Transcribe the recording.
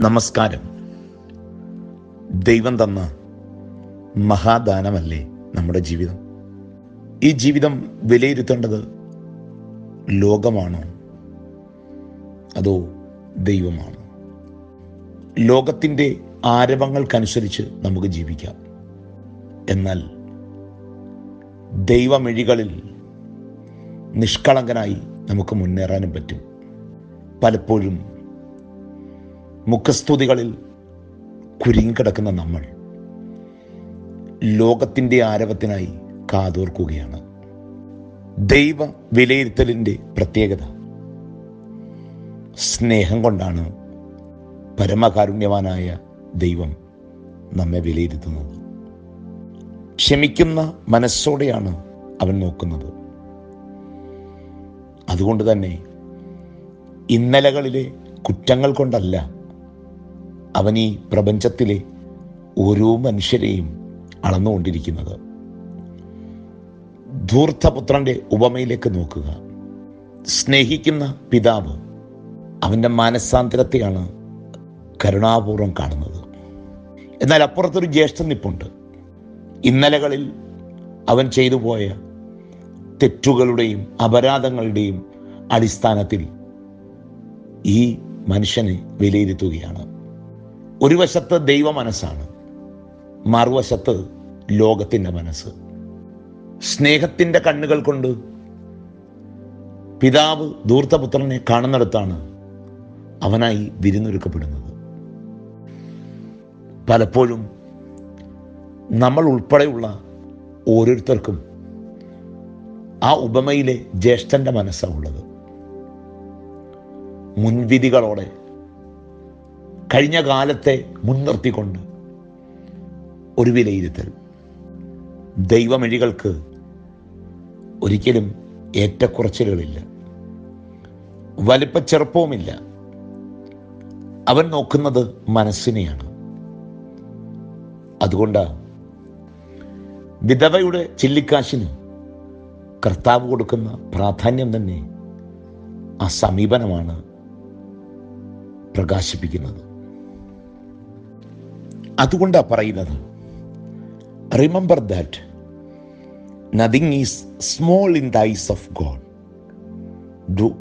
നമസ്കാരം ദൈവം തന്ന മഹാദാനമല്ലേ നമ്മുടെ ജീവിതം ഈ ജീവിതം വിലയിരുത്തേണ്ടത് ലോകമാണോ അതോ ദൈവമാണോ ലോകത്തിൻ്റെ ആരവങ്ങൾക്കനുസരിച്ച് നമുക്ക് ജീവിക്കാം എന്നാൽ ദൈവമെഴികളിൽ നിഷ്കളങ്കനായി നമുക്ക് മുന്നേറാനും പറ്റും പലപ്പോഴും മുഖസ്തുതികളിൽ കുരുങ്ങിക്കിടക്കുന്ന നമ്മൾ ലോകത്തിൻ്റെ ആരവത്തിനായി കാതോർക്കുകയാണ് ദൈവ വിലയിരുത്തലിൻ്റെ പ്രത്യേകത സ്നേഹം കൊണ്ടാണ് പരമകാരുണ്യവാനായ ദൈവം നമ്മെ വിലയിരുത്തുന്നത് ക്ഷമിക്കുന്ന മനസ്സോടെയാണ് അവൻ നോക്കുന്നത് അതുകൊണ്ട് തന്നെ ഇന്നലകളിലെ കുറ്റങ്ങൾ കൊണ്ടല്ല അവൻ ഈ പ്രപഞ്ചത്തിലെ ഓരോ മനുഷ്യരെയും അളന്നുകൊണ്ടിരിക്കുന്നത് ധൂർത്തപുത്രന്റെ ഉപമയിലേക്ക് നോക്കുക സ്നേഹിക്കുന്ന പിതാവ് അവൻ്റെ മാനസാന്തരത്തെയാണ് കരുണാപൂർവം കാണുന്നത് എന്നാൽ അപ്പുറത്തൊരു ജ്യേഷ്ഠൻ നിപ്പുണ്ട് ഇന്നലകളിൽ അവൻ ചെയ്തു പോയ തെറ്റുകളുടെയും അപരാധങ്ങളുടെയും അടിസ്ഥാനത്തിൽ ഈ മനുഷ്യനെ വിലയിരുത്തുകയാണ് ഒരു വശത്ത് ദൈവ മനസ്സാണ് മറുവശത്ത് ലോകത്തിൻ്റെ മനസ്സ് സ്നേഹത്തിൻ്റെ കണ്ണുകൾ കൊണ്ട് പിതാവ് ധൂർത്തപുത്രനെ കാണുന്നിടത്താണ് അവനായി വിരുന്നൊരുക്കപ്പെടുന്നത് പലപ്പോഴും നമ്മൾ ഉൾപ്പെടെയുള്ള ഓരോരുത്തർക്കും ആ ഉപമയിലെ ജ്യേഷ്ഠൻ്റെ മനസ്സാണ് ഉള്ളത് മുൻവിധികളോടെ കഴിഞ്ഞ കാലത്തെ മുൻനിർത്തിക്കൊണ്ട് ഒരു വിലയിരുത്തൽ ദൈവമെഴികൾക്ക് ഒരിക്കലും ഏറ്റക്കുറച്ചിലുകളില്ല വലിപ്പച്ചെറുപ്പവുമില്ല അവൻ നോക്കുന്നത് മനസ്സിനെയാണ് അതുകൊണ്ട് വിധവയുടെ ചില്ലിക്കാശിന് കർത്താവ് കൊടുക്കുന്ന പ്രാധാന്യം തന്നെ ആ സമീപനമാണ് പ്രകാശിപ്പിക്കുന്നത് അതുകൊണ്ടാണ് പറയുന്നത് remember that nothing is small in the eyes of God do